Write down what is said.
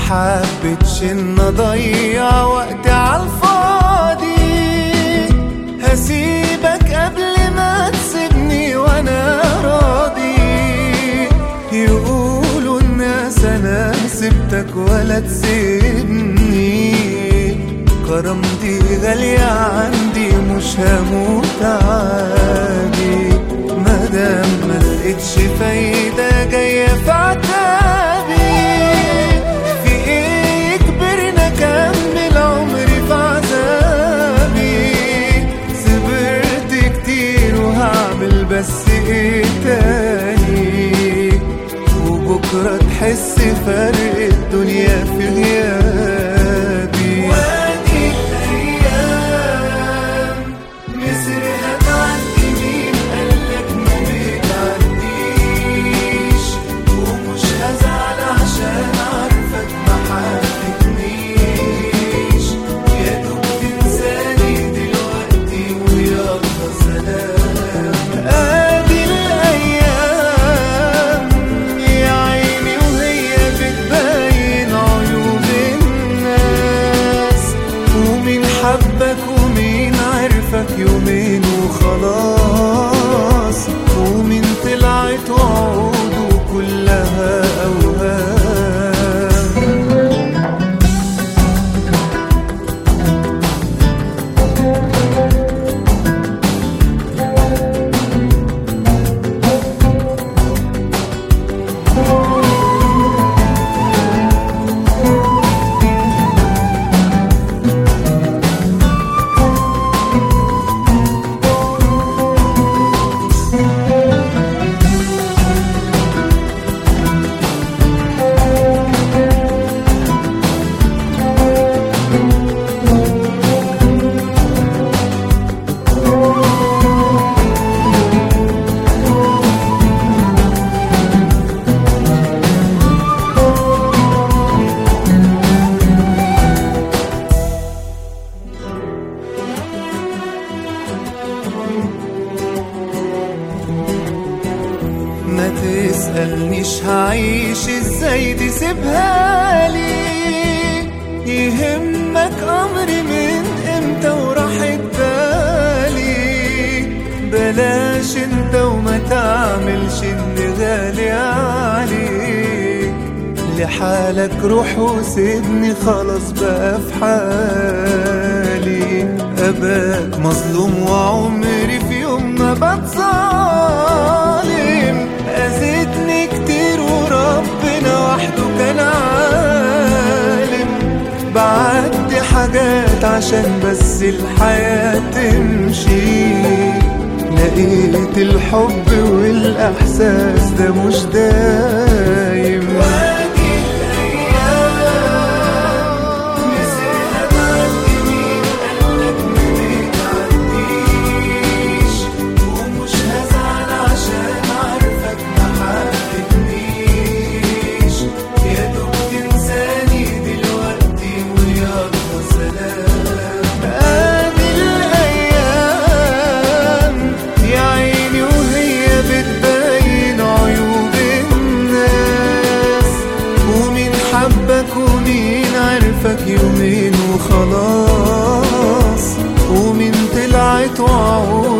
حبتش ان اضيع وقت عالفاضي هسيبك قبل ما تسيبني وانا راضي يقولوا الناس انا سبتك ولا تسيبني كرامتي غالية عندي مش هموت عادي مادام ما لقيتش فايدة جاية في عتابي في ايه كبرنا كمل عمري في عذابي صبرت كتير وهعمل بس ايه تاني وبكرة تحس فرق الدنيا في غيابي وادي الأيام مصر هتعدي مين قالك ما بتعديش ومش هزعل عشان عارفك ما حبتنيش يا دوب تنساني دلوقتي ويلا سلام ادي الايام يا عيني وهي بتبين عيوب الناس ومين حبك ومين عرفك يومين وخلاص ومين طلعت وعوده كلها اوهام ما تسألنيش هعيش ازاي دي سيبها لي يهمك امري من امتى وراحت بالي بلاش انت وما تعملش اني غالي عليك لحالك روح وسيبني خلاص بقى في حالي اباك مظلوم وعمري في يوم ما بتظالم اذيتني كتير وربنا وحده كان عالم بعدي حاجات عشان بس الحياة تمشي لقيت الحب والإحساس ده مش دايم واجي الأيام نسينا تعدي مين قالك ما بتعديش ومش هزعل عشان عارفك ما حبتنيش يا دوب تنساني دلوقتي ويلا سلام ادي الايام يا عيني وهي بتبين عيوب الناس ومين حبك ومين عرفك يومين وخلاص ومين طلعت وعود